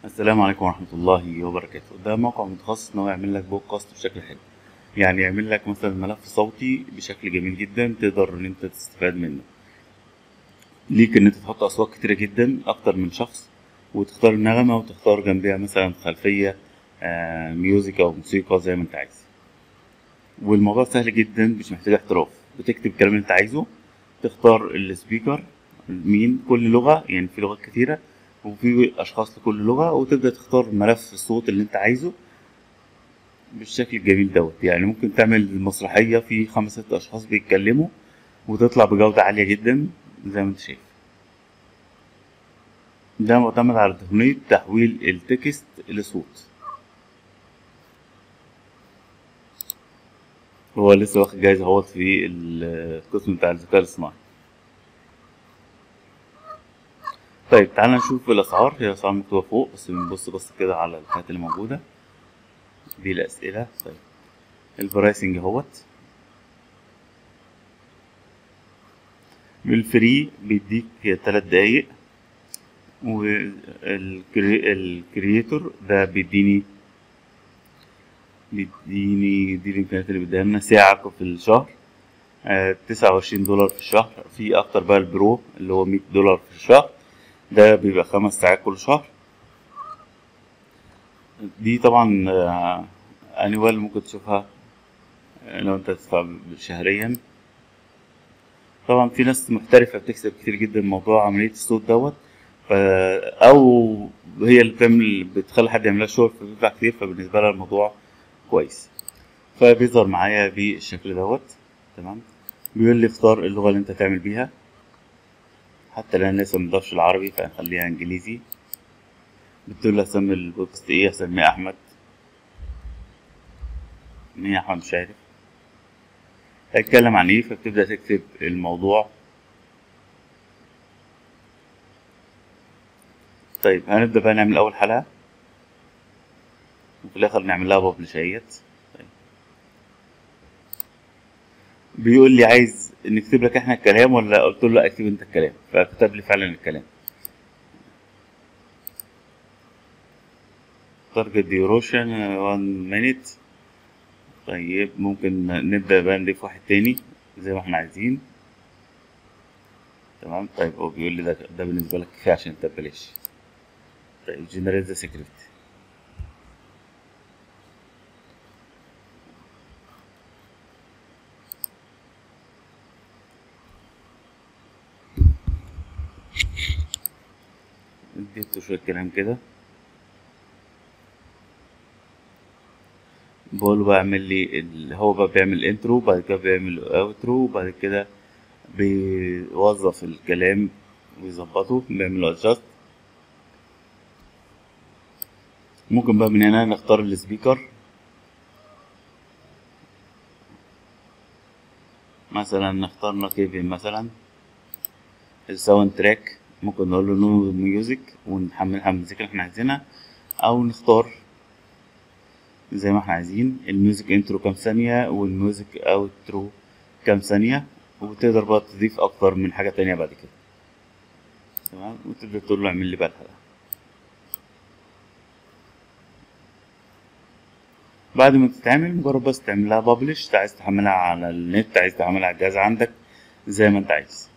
السلام عليكم ورحمة الله وبركاته ده موقع متخصص ان هو يعمل لك بودكاست بشكل حلو يعني يعمل لك مثلا ملف صوتي بشكل جميل جدا تقدر ان انت تستفاد منه ليك ان انت تحط اصوات كتيرة جدا اكتر من شخص وتختار النغمة وتختار جنبها مثلا خلفية آه ميوزك او موسيقى زي ما انت عايز والموضوع سهل جدا مش محتاج احتراف بتكتب الكلام اللي انت عايزه تختار السبيكر مين كل لغة يعني في لغات كتيرة وفي اشخاص لكل لغه وتبدا تختار ملف الصوت اللي انت عايزه بالشكل الجميل دوت يعني ممكن تعمل مسرحيه في خمس ست اشخاص بيتكلموا وتطلع بجوده عاليه جدا زي ما انت شايف ده معتمد على تقنيه تحويل التكست لصوت هو لسه واخد جايزه اهوت في القسم بتاع الذكاء الاصطناعي طيب تعالى نشوف الاسعار هي اسعار مكتوبه فوق بس بنبص بص كده على الحاجات اللي موجوده دي الاسئله طيب البرايسنج اهوت بالفري بيديك تلات دقايق والكرييتور ده بيديني بيديني دي الامكانيات اللي بيديها لنا ساعة في الشهر تسعة وعشرين دولار في الشهر في اكتر بقى البرو اللي هو مية دولار في الشهر ده بيبقى خمس ساعات كل شهر دي طبعا انيوال ممكن تشوفها لو انت تدفع شهريا طبعا في ناس محترفة بتكسب كتير جدا موضوع عملية الصوت دوت ف... أو هي اللي بتعمل بتخلي حد يعملها شغل فبيدفع كتير فبالنسبة لها الموضوع كويس فبيظهر معايا بالشكل دوت تمام بيقول لي اختار اللغة اللي انت تعمل بيها حتى الآن لسه مضافش العربي فهنخليها انجليزي بتقول لي اسمي البودكاست ايه اسميه احمد مين احمد مش عارف هيتكلم عن ايه فبتبدأ تكتب الموضوع طيب هنبدأ بقى نعمل أول حلقة وفي الآخر نعمل لها ببلش اهيت طيب. بيقول لي عايز نكتب لك احنا الكلام ولا قلت له لا اكتب انت الكلام فكتب لي فعلا الكلام تارجت ديوروشن 1 مينيت طيب ممكن نبدأ بقى نضيف واحد تاني زي ما احنا عايزين تمام طيب هو بيقول لي ده ده بالنسبة لك كفاية عشان انت ببلاش طيب جنريت ذا سكريبت اديته شوية كلام كده بقول له بعمل لي ال... هو بقى بيعمل انترو بعد كده بيعمل اوترو وبعد كده بيوظف الكلام ويظبطه بيعمل ادجاست ممكن بقى من هنا نختار السبيكر مثلا نختار كيفن مثلا الساوند تراك ممكن نقول له نو ميوزك ونحملها من المزيكا اللي احنا عايزينها او نختار زي ما احنا عايزين الميوزك انترو كام ثانية والميوزك اوترو كام ثانية وتقدر بقى تضيف اكتر من حاجة تانية بعد كده تمام وتبدأ تقول له اعمل لي بقى الحلقة بعد ما تتعمل مجرد بس تعملها ببلش عايز تحملها على النت عايز تحملها على الجهاز عندك زي ما انت عايز